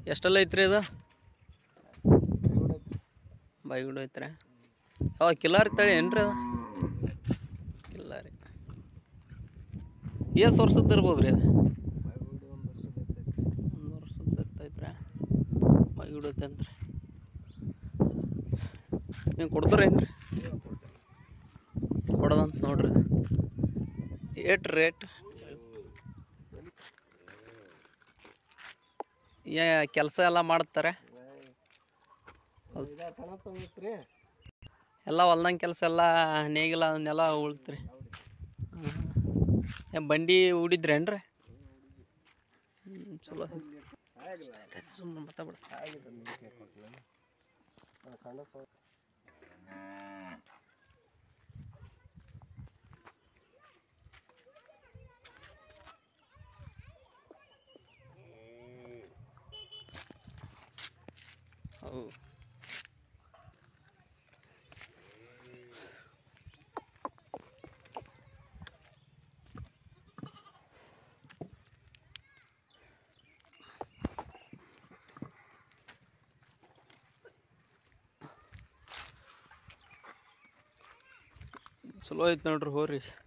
ಎಷ್ಟೆಲ್ಲ ಐತ್ರಿ ಇದು ಬೈಗುಡು ಐತ್ರಿ ಯಾವ ಕಿಲಾರಿ ತಳಿ ಏನ್ರಿ ಅದು ಕಿಲಾರಿ ಎಷ್ಟು ವರ್ಷದ್ದು ಇರ್ಬೋದು ರೀ ಅದು ಒಂದು ವರ್ಷದ ಐತ್ರಿ ಬೈಗುಡು ಐತಂತ್ರಿ ನೀವು ಕೊಡ್ತಾರೇನ್ರಿ ಕೊಡೋದಂತ ನೋಡ್ರಿ ಏಟ್ ರೇಟ್ ಏ ಕೆಲಸ ಎಲ್ಲ ಮಾಡ್ತಾರೆ ಎಲ್ಲ ಹೊಲ್ದಂಗೆ ಕೆಲಸ ಎಲ್ಲ ನೇಗಿಲ ಅದನ್ನೆಲ್ಲ ಉಳ್ತ್ರಿ ಏ ಬಂಡಿ ಹೂಡಿದ್ರೇನ್ರಿ ಹ್ಞೂ ಚಲೋ ಸುಮ್ಮನೆ ಮಾತಾಡ್ಬಿಡ ಹೌದು ಚಲೋ ಐತೆ ನೋಡ್ರಿ ಹೋರಿ